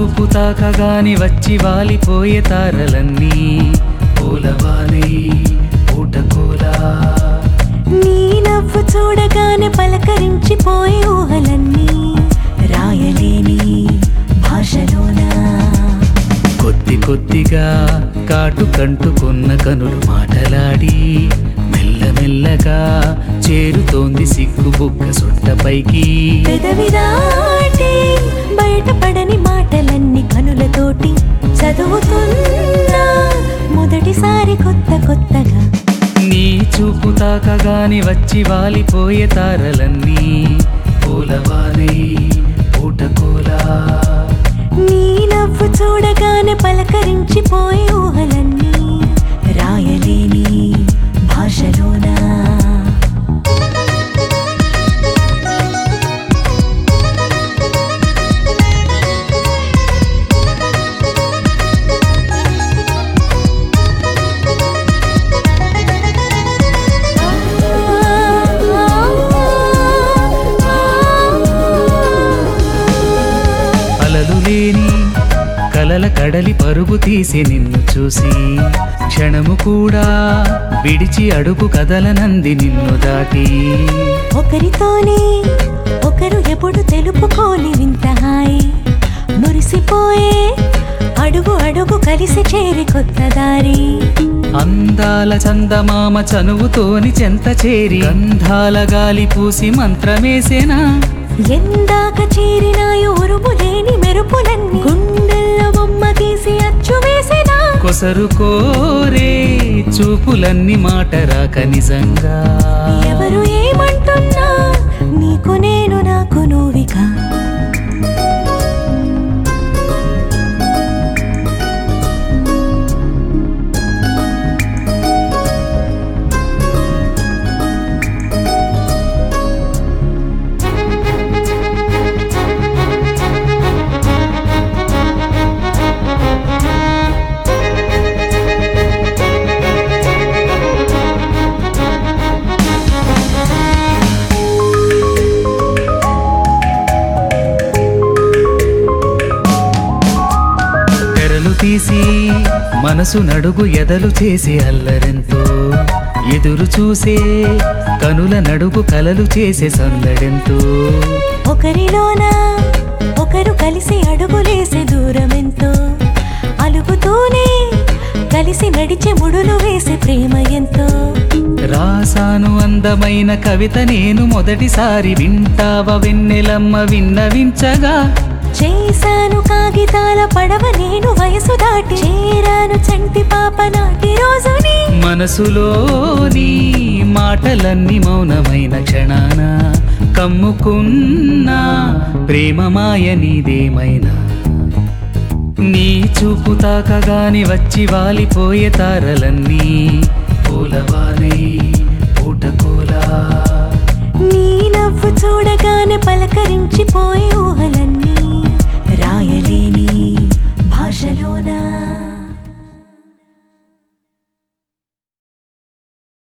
చూపు తాకగాని వచ్చి వాలిపోయే తారలన్నీ పూలవానై పూటకోలా నీ నవ్వు చూడగానే పలకరించిపోయే ఊహలన్నీ రాయలేని భాషలోనా కొద్ది కొద్దిగా కాటు కంటుకున్న కనులు మాటలాడి మెల్లమెల్లగా చేరుతోంది సిగ్గు బుగ్గ సొట్టపైకి పెదవి దాటి బయటపడని మాటలన్నీ కనులతోటి చదువుతున్నా మొదటిసారి కొత్త కొత్తగా నీ చూపు తాకగాని వచ్చి వాలిపోయే తారలన్నీ పూలవానై పూటకోలా నీ నవ్వు చూడగానే పలకరించిపోయే ఊహలన్నీ రాయలేని భాషలోనా అలలు లేని కలల కడలి పరుగు తీసి నిన్ను చూసి క్షణము కూడా విడిచి అడుగు కదలనంది నిన్ను దాటి ఒకరితోనే ఒకరు ఎప్పుడు తెలుపుకోని వింత హాయి మురిసిపోయే అడుగు అడుగు కలిసి చేరి కొత్త దారి అందాల చందమామ చనువుతోని చెంత చేరి గంధాల గాలి పూసి మంత్రమేసేనా ఎందాక చేరినాయో ఉరుము లేని మెరుపులన్నీ గుండెల్లో బొమ్మ గీసి అచ్చు వేసినా కొసరు కోరే చూపులన్నీ మాట రాక నిజంగా ఎవరు ఏమంటున్నా నీకు నేను నాకు నువ్విగా తెరలు తీసి మనసు నడుగు ఎదలు చేసి అల్లరెంతో ఎదురు చూసే కనుల నడుగు కలలు చేసే సందడెంతో ఒకరిలోన ఒకరు కలిసి అడుగులేసే దూరమెంతో అలుగుతూనే కలిసి నడిచే ముడులు వేసే ప్రేమ ఎంతో రాసాను అందమైన కవిత నేను మొదటిసారి వింటావ వెన్నెలమ్మ విన్నవించగా చేశాను కాగితాల పడవ నేను వయసు దాటి చేరాను చంటి పాప నాటి రోజుని మనసులోని మాటలన్నీ మౌనమైన క్షణాన కమ్ముకున్న ప్రేమ మాయ నీదేమైనా నీ చూపు తాకగాని వచ్చి వాలిపోయే తారలన్నీ పూలవానై పూటకోలా నీ నవ్వు చూడగానే పలకరించిపోయే ఊహలన్నీ